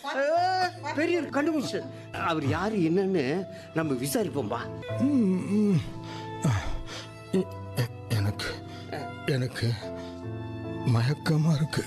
பெரிய கண்டுபிடிச்சு அவர் யாரு என்னன்னு நம்ம விசாரிப்போம்பா எ- எ- எனக்கு எனக்கு மயக்கமா இருக்கு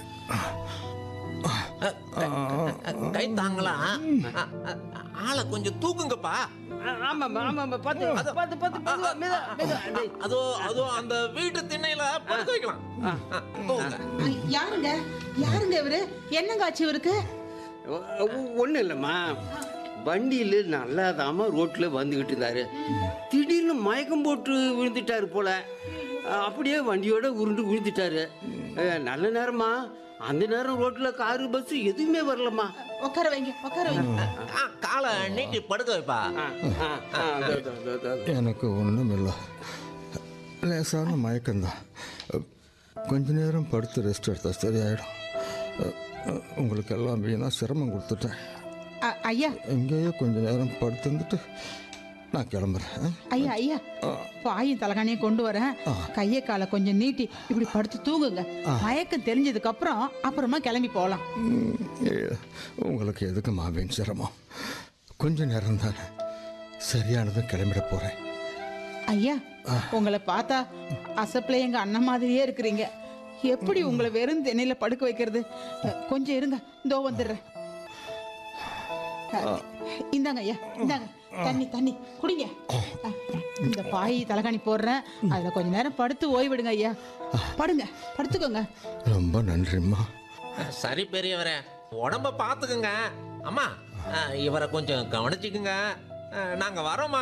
கை தாங்களா ஆளை கொஞ்சம் தூக்குங்கப்பா ஆமாம்மா ஆமாம்மா பார்த்து பார்த்து பார்த்து மெதுவா, மெதுவா, மெதுவா. டேய். அதோ அதோ அந்த வீட்டு திண்ணையில படுக்க வைக்கலாம் ஆ, போங்க யாருங்க யாருங்க இவரு என்னங்க ஆச்சு இவருக்கு ஒன்றும் இல்லைம்மா வண்டியில் நல்லாதாம ரோட்டில் வந்துக்கிட்டு இருந்தாரு திடீர்னு மயக்கம் போட்டு விழுந்துட்டாரு போல அஹ் அப்படியே வண்டியோட உருண்டு விழுந்துட்டாரு அஹ் நல்ல நேரமா அந்த நேரம் ரோட்டில் காரு பஸ் எதுவுமே வரலம்மா உட்கார வைங்க உட்கார வைங்க ஆ, காலை நீட்டி படுக்க வைப்பா ஆ, ஆ, ஆ, அதோ, அதோ, அதோ, அதோ, அதோ. எனக்கு ஒன்றும் இல்லை லேசான மயக்கம்தான் கொஞ்ச நேரம் படுத்து ரெஸ்ட் எடுத்தா சரியாயிடும் உங்களுக்கு எல்லாம் வீணாக சிரமம் கொடுத்துட்டேன் அ- ஐயா எங்கேயோ கொஞ்ச நேரம் படுத்துருந்துட்டு நான் கிளம்புறேன் ஆ? ஐயா ஐயா பாயும் தலகாணியை கொண்டு வரேன் கையை காலை கொஞ்சம் நீட்டி இப்படி படுத்து தூங்குங்க மயக்கம் தெரிஞ்சதுக்கு அப்புறம் அப்புறமா கிளம்பி போகலாம் ம், ஏ- உங்களுக்கு எதுக்கு மாவேன் சிரமம் கொஞ்ச நேரம் தானே சரியானதும் கிளம்பிட போகிறேன் ஐயா உங்களை பார்த்தா அசப்பில் எங்க அண்ணன் மாதிரியே இருக்கிறீங்க எப்படி உங்களை வெறும் திண்ணையில படுக்க வைக்கிறது அ, கொஞ்சம் இருங்க இதோ வந்துடுறேன் அ, இந்தாங்க ஐயா இந்தாங்க தண்ணி தண்ணி குடிங்க அ, இந்த பாய் தலகாணி போடுறேன் அதுல கொஞ்ச நேரம் படுத்து ஓய்விடுங்க ஐயா படுங்க படுத்துக்கோங்க ரொம்ப நன்றிம்மா சரி பெரியவரே உடம்ப பாத்துக்குங்க அம்மா ஆ, இவரை கொஞ்சம் கவனிச்சுக்குங்க ஆ, நாங்க வரோமா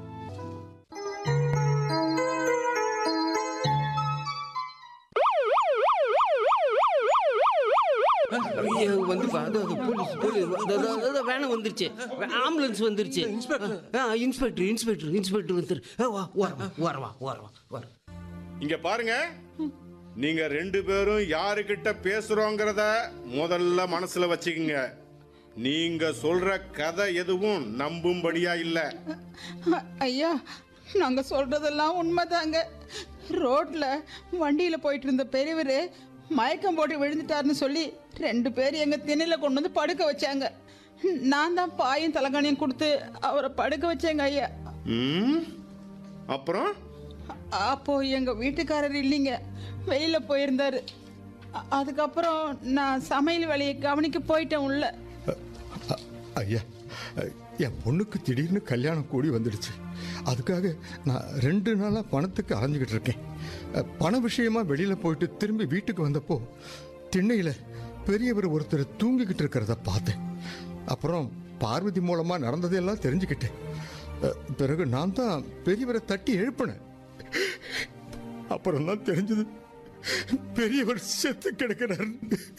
ஐயோ, வந்து பா, அதோ, அதோ, போலீஸ் போலீஸ் அதோ, அதோ, அதோ, வேனம் வந்துருச்சு ஆம்புலன்ஸ் வந்துருச்சு ஆ, இன்ஸ்பெக்டர் இன்ஸ்பெக்டர் இன்ஸ்பெக்டர் வந்துரு ஆ, வா ஓரவா ஓரவா ஓரவா ஓர இங்க பாருங்க நீங்க ரெண்டு பேரும் யாருக்கிட்ட பேசுறோங்கிறத முதல்ல மனசுல வச்சுக்கோங்க நீங்க சொல்ற கதை எதுவும் நம்பும்படியா இல்ல அ, ஐயா நாங்க சொல்றதெல்லாம் உண்மைதாங்க ரோட்ல வண்டியில போயிட்டு இருந்த பெரியவர் மயக்கம் போட்டு விழுந்துட்டாருன்னு சொல்லி ரெண்டு பேர் எங்க திண்ணையில கொண்டு வந்து படுக்க வச்சாங்க நான் தான் பாயும் தலகாணியும் கொடுத்து அவரை படுக்க வச்சேங்க ஐயா ம் அப்புறம் அப்போ எங்க வீட்டுக்காரர் இல்லைங்க வெளியில போயிருந்தாரு அ- அதுக்கப்புறம் நான் சமையல் வேலையை கவனிக்க போயிட்டேன் உள்ள அ- ஐயா என் பொண்ணுக்கு திடீர்னு கல்யாணம் கூடி வந்துடுச்சு அதுக்காக நான் ரெண்டு நாளாக பணத்துக்கு அலைஞ்சிக்கிட்டு இருக்கேன் அ, பண விஷயமா வெளியில் போயிட்டு திரும்பி வீட்டுக்கு வந்தப்போ திண்ணையில் பெரியவர் ஒருத்தர் தூங்கிக்கிட்டு இருக்கிறத பார்த்தேன் அப்புறம் பார்வதி மூலமாக நடந்ததெல்லாம் தெரிஞ்சுக்கிட்டேன் அ, பிறகு நான் தான் பெரியவரை தட்டி எழுப்பினேன் அப்புறம் தான் தெரிஞ்சது பெரியவர் செத்து கிடக்கிறார்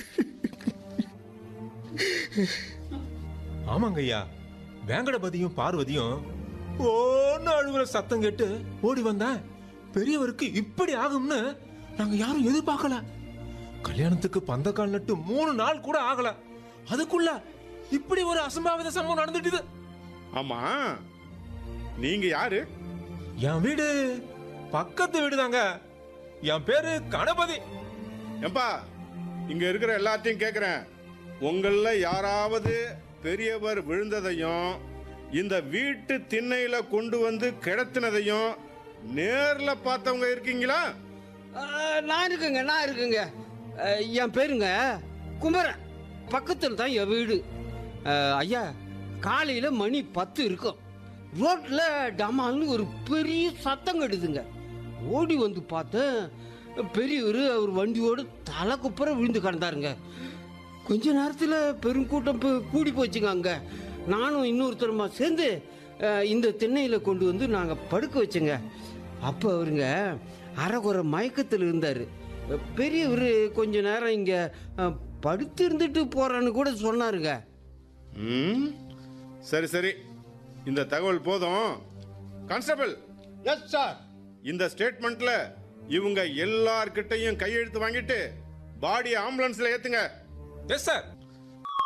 ஆமாங்க ஐயா வேங்கடபதியும் பார்வதியும் ஓன்னு அழுகுற சத்தம் கேட்டு ஓடி வந்தேன் பெரியவருக்கு இப்படி ஆகும்னு நாங்க யாரும் எதிர்பார்க்கல கல்யாணத்துக்கு பந்தக்கால் நட்டு மூணு நாள் கூட ஆகல அதுக்குள்ள இப்படி ஒரு அசம்பாவித சம்பவம் நடந்துட்டுது ஆமா நீங்க யாரு என் வீடு பக்கத்து வீடுதாங்க என் பேரு கணபதி ஏம்பா இங்க இருக்கிற எல்லாத்தையும் கேக்குறேன் உங்கள யாராவது பெரியவர் விழுந்ததையும் இந்த வீட்டு திண்ணையில கொண்டு வந்து கிடத்தினதையும் நேர்ல பார்த்தவங்க இருக்கீங்களா ஆ, நான் இருக்குங்க நான் இருக்குங்க ஆ, என் பேருங்க குமரன் பக்கத்தில் தான் என் வீடு ஆ, ஐயா காலையில் மணி பத்து இருக்கும் ரோட்டில் டமால்னு ஒரு பெரிய சத்தம் கெடுதுங்க ஓடி வந்து பார்த்தேன் பெரியவர் அவர் வண்டியோடு தலை குப்புற விழுந்து கிடந்தாருங்க கொஞ்ச நேரத்தில் பெருங்கூட்டம் பு- கூடி போச்சுங்க அங்கே நானும் இன்னொருத்தருமா சேர்ந்து அஹ், இந்த திண்ணையில் கொண்டு வந்து நாங்கள் படுக்க வச்சோங்க அப்போ அவருங்க அரைகுறை மயக்கத்தில் இருந்தார் பெரியவர் கொஞ்ச நேரம் இங்கே படுத்து இருந்துட்டு போகிறான்னு கூட சொன்னாருங்க ம் சரி சரி இந்த தகவல் போதும் கான்ஸ்டபிள் எஸ் சார் இந்த ஸ்டேட்மெண்ட்ல இவங்க எல்லார்கிட்டையும் கையெழுத்து வாங்கிட்டு பாடி ஆம்புலன்ஸ்ல ஏத்துங்க எஸ் சார்